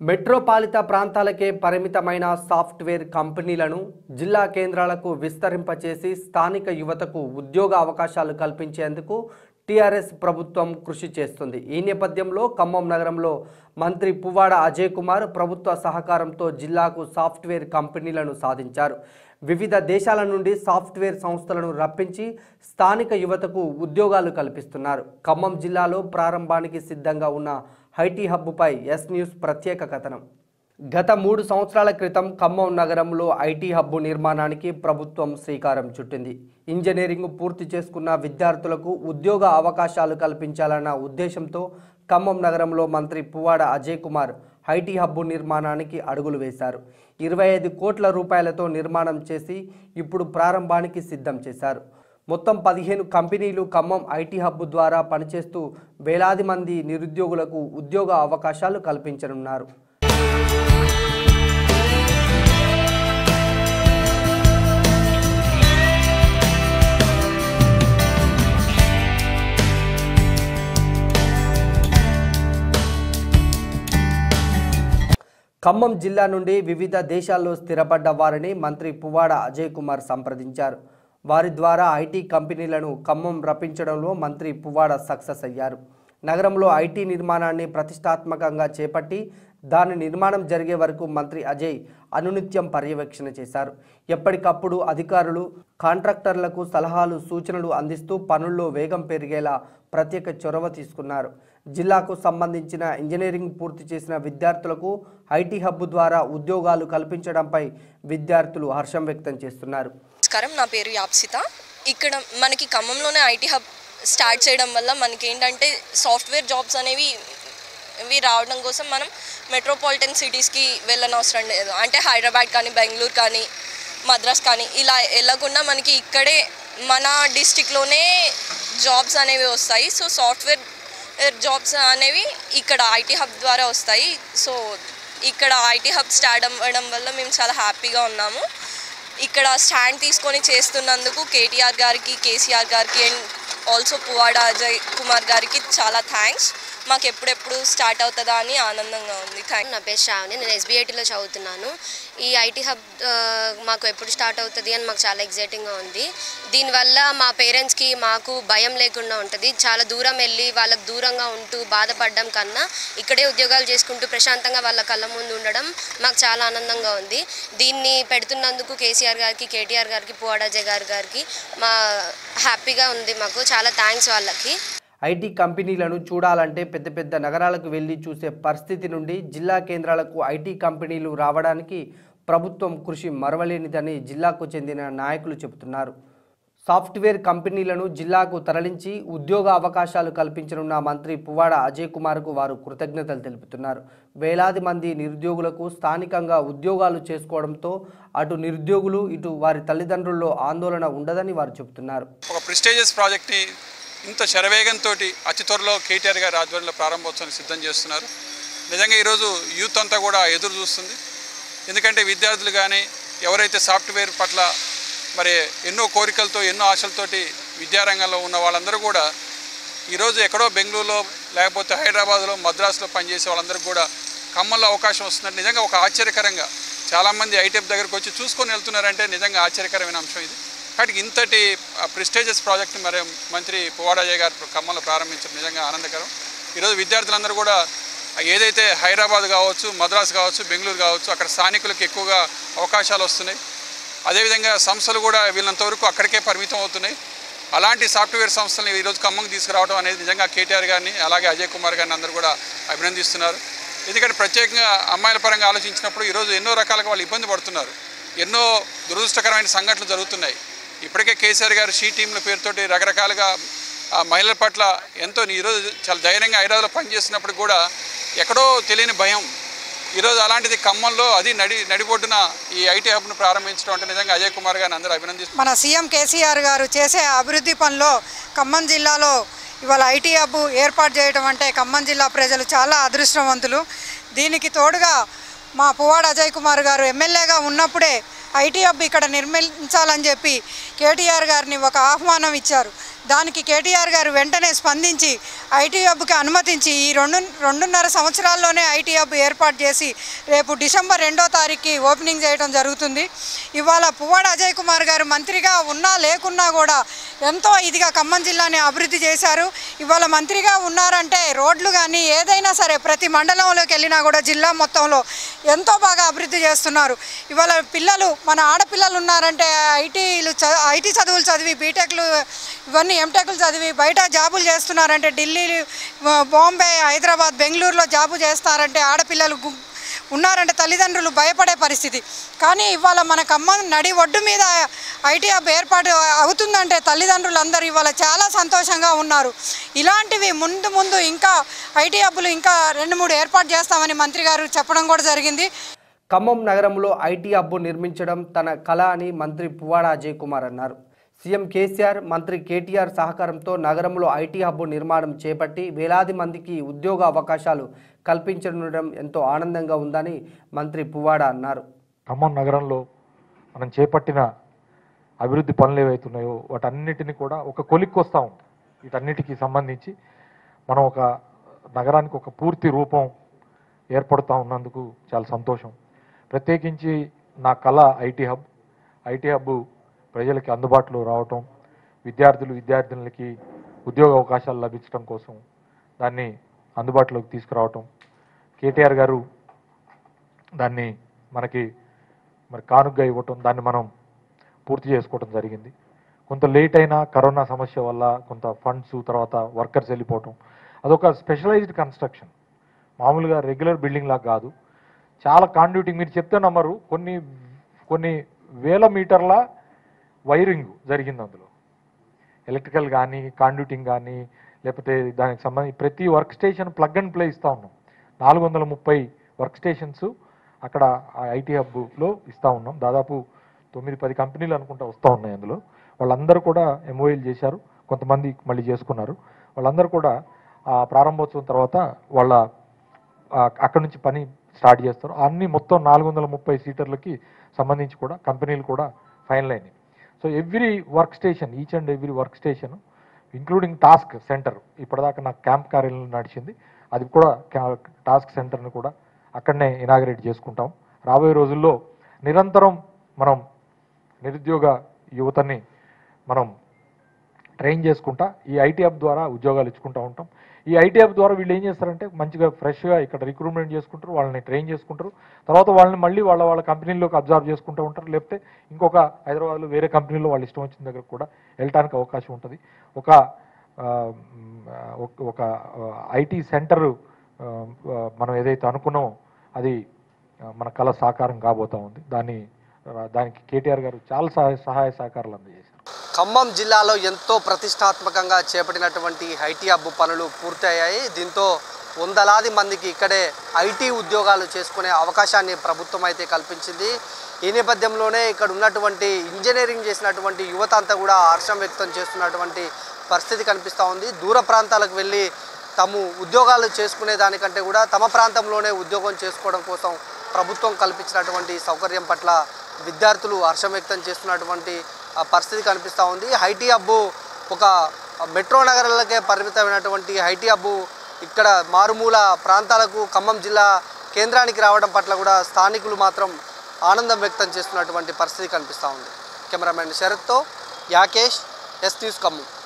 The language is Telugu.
మెట్రోపాలిత ప్రాంతాలకే పరిమితమైన సాఫ్ట్వేర్ కంపెనీలను జిల్లా కేంద్రాలకు విస్తరింపచేసి స్థానిక యువతకు ఉద్యోగ అవకాశాలు కల్పించేందుకు టీఆర్ఎస్ ప్రభుత్వం కృషి చేస్తుంది ఈ నేపథ్యంలో ఖమ్మం నగరంలో మంత్రి పువ్వాడ అజయ్ కుమార్ ప్రభుత్వ సహకారంతో జిల్లాకు సాఫ్ట్వేర్ కంపెనీలను సాధించారు వివిధ దేశాల నుండి సాఫ్ట్వేర్ సంస్థలను రప్పించి స్థానిక యువతకు ఉద్యోగాలు కల్పిస్తున్నారు ఖమ్మం జిల్లాలో ప్రారంభానికి సిద్ధంగా ఉన్న ఐటీ హబ్పై ఎస్ న్యూస్ ప్రత్యేక కథనం గత మూడు సంవత్సరాల క్రితం ఖమ్మం నగరంలో ఐటీ హబ్బు నిర్మాణానికి ప్రభుత్వం శ్రీకారం చుట్టింది ఇంజనీరింగ్ పూర్తి చేసుకున్న విద్యార్థులకు ఉద్యోగ అవకాశాలు కల్పించాలన్న ఉద్దేశంతో ఖమ్మం నగరంలో మంత్రి పువ్వాడ అజయ్ కుమార్ ఐటీ హబ్బు నిర్మాణానికి అడుగులు వేశారు ఇరవై ఐదు కోట్ల రూపాయలతో నిర్మాణం చేసి ఇప్పుడు ప్రారంభానికి సిద్ధం చేశారు మొత్తం పదిహేను కంపెనీలు ఖమ్మం ఐటీ హబ్ ద్వారా పనిచేస్తూ వేలాది మంది నిరుద్యోగులకు ఉద్యోగ అవకాశాలు కల్పించనున్నారు ఖమ్మం జిల్లా నుండి వివిధ దేశాల్లో స్థిరపడ్డ వారిని మంత్రి పువ్వాడ అజయ్ కుమార్ సంప్రదించారు వారి ద్వారా ఐటీ కంపెనీలను ఖమ్మం రప్పించడంలో మంత్రి పువ్వాడ సక్సెస్ అయ్యారు నగరంలో ఐటీ నిర్మాణాన్ని ప్రతిష్టాత్మకంగా చేపట్టి దాని నిర్మాణం జరిగే వరకు మంత్రి అజయ్ అనునిత్యం పర్యవేక్షణ చేశారు ఎప్పటికప్పుడు అధికారులు కాంట్రాక్టర్లకు సలహాలు సూచనలు అందిస్తూ పనుల్లో వేగం పెరిగేలా ప్రత్యేక చొరవ తీసుకున్నారు జిల్లాకు సంబంధించిన ఇంజనీరింగ్ పూర్తి చేసిన విద్యార్థులకు ఐటీ హబ్ ద్వారా ఉద్యోగాలు కల్పించడంపై విద్యార్థులు హర్షం వ్యక్తం చేస్తున్నారు నమస్కారం నా పేరు యాప్సిత ఇక్కడ మనకి ఖమ్మంలోనే ఐటీ హబ్ స్టార్ట్ చేయడం వల్ల మనకి ఏంటంటే సాఫ్ట్వేర్ జాబ్స్ అనేవి ఇవి రావడం కోసం మనం మెట్రోపాలిటన్ సిటీస్కి వెళ్ళని అవసరం లేదు అంటే హైదరాబాద్ కానీ బెంగళూరు కానీ మద్రాస్ కానీ ఇలా వెళ్ళకుండా మనకి ఇక్కడే మన డిస్టిక్లోనే జాబ్స్ అనేవి వస్తాయి సో సాఫ్ట్వేర్ జాబ్స్ అనేవి ఇక్కడ ఐటీ హబ్ ద్వారా వస్తాయి సో ఇక్కడ ఐటీ హబ్ స్టార్ట్ అవ్వడం వల్ల మేము చాలా హ్యాపీగా ఉన్నాము ఇక్కడ స్టాండ్ తీసుకొని చేస్తున్నందుకు కేటీఆర్ గారికి కేసీఆర్ గారికి అండ్ ఆల్సో పువాడ అజయ్ కుమార్ గారికి చాలా థ్యాంక్స్ మాకు ఎప్పుడెప్పుడు స్టార్ట్ అవుతుందా అని ఆనందంగా ఉంది థ్యాంక్ నా పేరు శ్రావణి నేను ఎస్బీఐటీలో చదువుతున్నాను ఈ ఐటీ హబ్ ఆ, మాకు ఎప్పుడు స్టార్ట్ అవుతుంది అని మాకు చాలా ఎగ్జైటింగ్గా ఉంది దీనివల్ల మా పేరెంట్స్కి మాకు భయం లేకుండా ఉంటుంది చాలా దూరం వెళ్ళి వాళ్ళకు దూరంగా ఉంటూ బాధపడడం కన్నా ఇక్కడే ఉద్యోగాలు చేసుకుంటూ ప్రశాంతంగా వాళ్ళ కళ్ళ ముందు ఉండడం మాకు చాలా ఆనందంగా ఉంది దీన్ని పెడుతున్నందుకు కేసీఆర్ గారికి కేటీఆర్ గారికి పువాడాజయ్ గారి గారికి మా హ్యాపీగా ఉంది మాకు చాలా థ్యాంక్స్ వాళ్ళకి ఐటీ కంపెనీలను చూడాలంటే పెద్ద పెద్ద నగరాలకు వెళ్ళి చూసే పరిస్థితి నుండి జిల్లా కేంద్రాలకు ఐటీ కంపెనీలు రావడానికి ప్రభుత్వం కృషి మరవలేనిదని జిల్లాకు చెందిన నాయకులు చెబుతున్నారు సాఫ్ట్వేర్ కంపెనీలను జిల్లాకు తరలించి ఉద్యోగ అవకాశాలు కల్పించనున్న మంత్రి పువ్వాడ అజయ్ కుమార్కు వారు కృతజ్ఞతలు తెలుపుతున్నారు వేలాది మంది నిరుద్యోగులకు స్థానికంగా ఉద్యోగాలు చేసుకోవడంతో అటు నిరుద్యోగులు ఇటు వారి తల్లిదండ్రుల్లో ఆందోళన ఉండదని వారు చెబుతున్నారు ఒక ప్రిస్టేజియస్ ప్రాజెక్ట్ని ఇంత శరవేగంతో అతి త్వరలో కేటీఆర్ గారి ఆధ్వర్యంలో ప్రారంభోత్సవాన్ని సిద్ధం చేస్తున్నారు నిజంగా ఈరోజు యూత్ అంతా కూడా ఎదురు చూస్తుంది ఎందుకంటే విద్యార్థులు కానీ ఎవరైతే సాఫ్ట్వేర్ పట్ల మరి ఎన్నో కోరికలతో ఎన్నో ఆశలతోటి విద్యారంగంలో ఉన్న వాళ్ళందరూ కూడా ఈరోజు ఎక్కడో బెంగళూరులో లేకపోతే హైదరాబాద్లో మద్రాసులో పనిచేసే వాళ్ళందరికీ కూడా ఖమ్మంలో అవకాశం వస్తుందంటే నిజంగా ఒక ఆశ్చర్యకరంగా చాలామంది ఐటెప్ దగ్గరకు వచ్చి చూసుకొని వెళ్తున్నారంటే నిజంగా ఆశ్చర్యకరమైన అంశం ఇది కాబట్టి ఇంతటి ప్రిస్టేజియస్ ప్రాజెక్ట్ని మరి మంత్రి పువ్వాడయ్య గారు ఖమ్మంలో ప్రారంభించడం నిజంగా ఆనందకరం ఈరోజు విద్యార్థులందరూ కూడా ఏదైతే హైదరాబాద్ కావచ్చు మద్రాసు కావచ్చు బెంగళూరు కావచ్చు అక్కడ స్థానికులకు ఎక్కువగా అవకాశాలు వస్తున్నాయి అదేవిధంగా సంస్థలు కూడా వీళ్ళంతవరకు అక్కడికే పరిమితం అవుతున్నాయి అలాంటి సాఫ్ట్వేర్ సంస్థలను ఈరోజు ఖమ్మంకి తీసుకురావడం అనేది నిజంగా కేటీఆర్ గారిని అలాగే అజయ్ కుమార్ గారిని అందరూ కూడా అభినందిస్తున్నారు ఎందుకంటే ప్రత్యేకంగా అమ్మాయిల పరంగా ఆలోచించినప్పుడు ఈరోజు ఎన్నో రకాలుగా వాళ్ళు ఇబ్బంది పడుతున్నారు ఎన్నో దురదృష్టకరమైన సంఘటనలు జరుగుతున్నాయి ఇప్పటికే కేసీఆర్ గారు షీ టీంల పేరుతోటి రకరకాలుగా ఆ మహిళల పట్ల ఎంతో ఈరోజు చాలా ధైర్యంగా హైదరాబాద్లో పనిచేస్తున్నప్పుడు కూడా ఎక్కడో తెలియని భయం ఈరోజు అలాంటిది ఖమ్మంలో అది నడి నడిబొడ్డున ఈ ఐటీ హబ్ను ప్రారంభించడం అంటే నిజంగా అజయ్ కుమార్ గారిని అందరూ అభినందిస్తున్నారు మన సీఎం కేసీఆర్ గారు చేసే అభివృద్ధి పనిలో ఖమ్మం జిల్లాలో ఇవాళ ఐటీ హబ్ ఏర్పాటు చేయడం అంటే ఖమ్మం జిల్లా ప్రజలు చాలా అదృష్టవంతులు దీనికి తోడుగా మా పువ్వాడ అజయ్ కుమార్ గారు ఎమ్మెల్యేగా ఉన్నప్పుడే ఐటీ హబ్ ఇక్కడ నిర్మించాలని చెప్పి కేటీఆర్ గారిని ఒక ఆహ్వానం ఇచ్చారు దానికి కేటీఆర్ గారు వెంటనే స్పందించి ఐటీ హబ్కి అనుమతించి ఈ రెండు రెండున్నర సంవత్సరాల్లోనే ఐటీ హబ్ ఏర్పాటు చేసి రేపు డిసెంబర్ రెండో తారీఖుకి ఓపెనింగ్ చేయడం జరుగుతుంది ఇవాళ పువ్వాడ అజయ్ కుమార్ గారు మంత్రిగా ఉన్నా లేకున్నా కూడా ఎంతో ఇదిగా ఖమ్మం జిల్లాని అభివృద్ధి చేశారు ఇవాళ మంత్రిగా ఉన్నారంటే రోడ్లు కానీ ఏదైనా సరే ప్రతి మండలంలోకి వెళ్ళినా కూడా జిల్లా మొత్తంలో ఎంతో బాగా అభివృద్ధి చేస్తున్నారు ఇవాళ పిల్లలు మన ఆడపిల్లలు ఉన్నారంటే ఐటీలు చ ఐటీ చదువులు చదివి బీటెక్లు ఇవన్నీ ఎంటెక్లు చదివి బయట జాబులు చేస్తున్నారంటే ఢిల్లీ బాంబే హైదరాబాద్ బెంగళూరులో జాబు చేస్తారంటే ఆడపిల్లలు గు- ఉన్నారంటే తల్లిదండ్రులు భయపడే పరిస్థితి కానీ ఇవాళ మన ఖమ్మం నడి ఒడ్డు మీద ఐటీ హబ్ ఏర్పాటు అవుతుందంటే తల్లిదండ్రులు అందరూ ఇవాళ చాలా సంతోషంగా ఉన్నారు ఇలాంటివి ముందు ముందు ఇంకా ఐటీ హబ్బులు ఇంకా రెండు మూడు ఏర్పాటు చేస్తామని మంత్రి గారు చెప్పడం కూడా జరిగింది ఖమ్మం నగరంలో ఐటీ హబ్బు నిర్మించడం తన కళ అని మంత్రి పువ్వాడ అజయ్ కుమార్ అన్నారు సీఎం కేసీఆర్ మంత్రి కేటీఆర్ సహకారంతో నగరంలో ఐటీ హబ్బు నిర్మాణం చేపట్టి వేలాది మందికి ఉద్యోగ అవకాశాలు కల్పించనుండడం ఎంతో ఆనందంగా ఉందని మంత్రి పువ్వాడ అన్నారు ఖమ్మం నగరంలో మనం చేపట్టిన అభివృద్ధి పనులు ఏవైతున్నాయో వాటన్నిటిని కూడా ఒక కొలిక్కొస్తాం వీటన్నిటికీ సంబంధించి మనం ఒక నగరానికి ఒక పూర్తి రూపం ఏర్పడుతూ ఉన్నందుకు చాలా సంతోషం ప్రత్యేకించి నా కళ ఐటీ హబ్ ఐటీ హబ్ ప్రజలకి అందుబాటులో రావటం విద్యార్థులు విద్యార్థినులకి ఉద్యోగ అవకాశాలు లభించడం కోసం దాన్ని అందుబాటులోకి తీసుకురావటం కేటీఆర్ గారు దాన్ని మనకి మరి కానుగ్గా ఇవ్వటం దాన్ని మనం పూర్తి చేసుకోవటం జరిగింది కొంత లేట్ అయినా కరోనా సమస్య వల్ల కొంత ఫండ్స్ తర్వాత వర్కర్స్ వెళ్ళిపోవటం అదొక స్పెషలైజ్డ్ కన్స్ట్రక్షన్ మామూలుగా రెగ్యులర్ బిల్డింగ్ లాగా కాదు చాలా కాండ్యూటింగ్ మీరు చెప్తే నమ్మరు కొన్ని కొన్ని వేల మీటర్ల వైరింగ్ జరిగింది అందులో ఎలక్ట్రికల్ కానీ కాండ్యూటింగ్ కానీ లేకపోతే దానికి సంబంధించి ప్రతి work station plug and play ఇస్తూ ఉన్నాం నాలుగు వందల ముప్పై వర్క్ స్టేషన్స్ అక్కడ ఐటీ హబ్లో ఇస్తూ ఉన్నాం దాదాపు తొమ్మిది పది కంపెనీలు అనుకుంటా వస్తూ ఉన్నాయి అందులో వాళ్ళందరూ కూడా ఎంఓఏలు చేశారు కొంతమంది మళ్ళీ చేసుకున్నారు వాళ్ళందరూ కూడా ఆ ప్రారంభోత్సవం తర్వాత వాళ్ళ ఆ, అక్కడ నుంచి పని స్టార్ట్ చేస్తారు అన్ని మొత్తం నాలుగు వందల ముప్పై సీటర్లకి సంబంధించి కూడా కంపెనీలు కూడా ఫైనల్ అయినాయి so every work station each and every work station including task centre ఇప్పటిదాకా నాకు క్యాంప్ కార్యాలయం నడిచింది అది కూడా క్యా- టాస్క్ సెంటర్ని కూడా అక్కడనే ఇనాగరేట్ చేసుకుంటాం రాబోయే రోజుల్లో నిరంతరం మనం నిరుద్యోగ యువతని మనం ట్రైన్ చేసుకుంటా ఈ ఐటీ హబ్ ద్వారా ఉద్యోగాలు ఇచ్చుకుంటూ ఉంటాం ఈ ఐటీ హబ్ ద్వారా వీళ్ళు ఏం చేస్తారంటే మంచిగా ఫ్రెష్గా ఇక్కడ రిక్రూట్మెంట్ చేసుకుంటారు వాళ్ళని ట్రైన్ చేసుకుంటారు తర్వాత వాళ్ళని మళ్ళీ వాళ్ళ వాళ్ళ కంపెనీలోకి అబ్జర్వ్ చేసుకుంటూ ఉంటారు లేకపోతే ఇంకొక హైదరాబాద్లో వేరే కంపెనీలో వాళ్ళు ఇష్టం వచ్చిన దగ్గర కూడా వెళ్ళటానికి అవకాశం ఉంటుంది ఒక ఆ, మ్, ఒక- ఒక ఐటీ సెంటర్ మనం ఏదైతే అనుకున్నామో అది ఆ, మన కళ సాకారం కాబోతా ఉంది దాన్ని ఆ, దానికి కేటీఆర్ గారు చాలా సహాయ సహాయ సహకారాలు అందజేశారు ఖమ్మం జిల్లాలో ఎంతో ప్రతిష్టాత్మకంగా చేపట్టినటువంటి ఐటీ హబ్ పనులు పూర్తయ్యాయి దీంతో వందలాది మందికి ఇక్కడే ఐటీ ఉద్యోగాలు చేసుకునే అవకాశాన్ని ప్రభుత్వం అయితే కల్పించింది ఈ నేపథ్యంలోనే ఇక్కడ ఉన్నటువంటి ఇంజనీరింగ్ చేసినటువంటి యువత అంతా కూడా హర్షం వ్యక్తం చేస్తున్నటువంటి పరిస్థితి కనిపిస్తూ ఉంది దూర ప్రాంతాలకు వెళ్ళి తాము ఉద్యోగాలు చేసుకునే దానికంటే కూడా తమ ప్రాంతంలోనే ఉద్యోగం చేసుకోవడం కోసం ప్రభుత్వం కల్పించినటువంటి సౌకర్యం పట్ల విద్యార్థులు హర్షం వ్యక్తం చేస్తున్నటువంటి ఆ, పరిస్థితి కనిపిస్తూ ఉంది ఐటీ హబ్బు ఒక మెట్రో నగరాలకే పరిమితమైనటువంటి ఐటీ హబ్బు ఇక్కడ మారుమూల ప్రాంతాలకు ఖమ్మం జిల్లా కేంద్రానికి రావడం పట్ల కూడా స్థానికులు మాత్రం ఆనందం వ్యక్తం చేస్తున్నటువంటి పరిస్థితి కనిపిస్తూ ఉంది కెమెరామెన్ శరత్తో యాకేష్ ఎస్ న్యూస్ ఖమ్మం